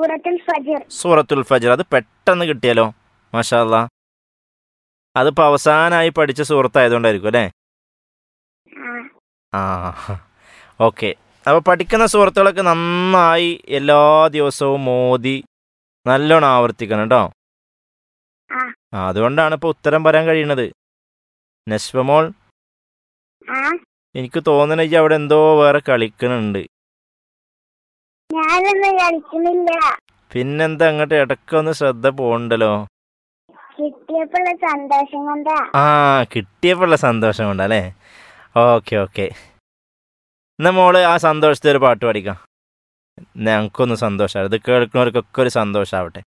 സൂറത്തുൽ ഫജർ സൂറത്തുൽ ഫജർ അത് പെട്ടെന്ന് കിട്ടിയല്ലോ മാഷാല്ല അതിപ്പോൾ അവസാനമായി പഠിച്ച സുഹൃത്തായതുകൊണ്ടായിരിക്കും അല്ലേ ആ ആ ഓക്കെ അപ്പോൾ പഠിക്കുന്ന സുഹൃത്തുക്കളൊക്കെ നന്നായി എല്ലാ ദിവസവും മോദി നല്ലോണം ആവർത്തിക്കണം കേട്ടോ ആ. ആ അതുകൊണ്ടാണ് ഇപ്പോൾ ഉത്തരം പറയാൻ കഴിയണത് നശ്വമോൾ ആ എനിക്ക് തോന്നണ ഇജ്ജ് അവിടെ എന്തോ വേറെ കളിക്കണുണ്ട് ഞാനൊന്നും കളിക്കുന്നില്ല പിന്നെന്താ അങ്ങോട്ട് ഇടയ്ക്കൊന്ന് ശ്രദ്ധ പോകണ്ടല്ലോ കിട്ടിയപ്പോഴുള്ള സന്തോഷം കൊണ്ടാ ആ കിട്ടിയപ്പോഴുള്ള സന്തോഷം കൊണ്ടല്ലേ ഓക്കെ ഓക്കെ എന്നാ മോള് ആ സന്തോഷത്തിൽ ഒരു പാട്ട് പാടിക്കാം ഞങ്ങൾക്കൊന്ന് സന്തോഷമാണ് ഇത് കേൾക്കുന്നവർക്കൊക്കെ ഒരു സന്തോഷമാവട്ടെ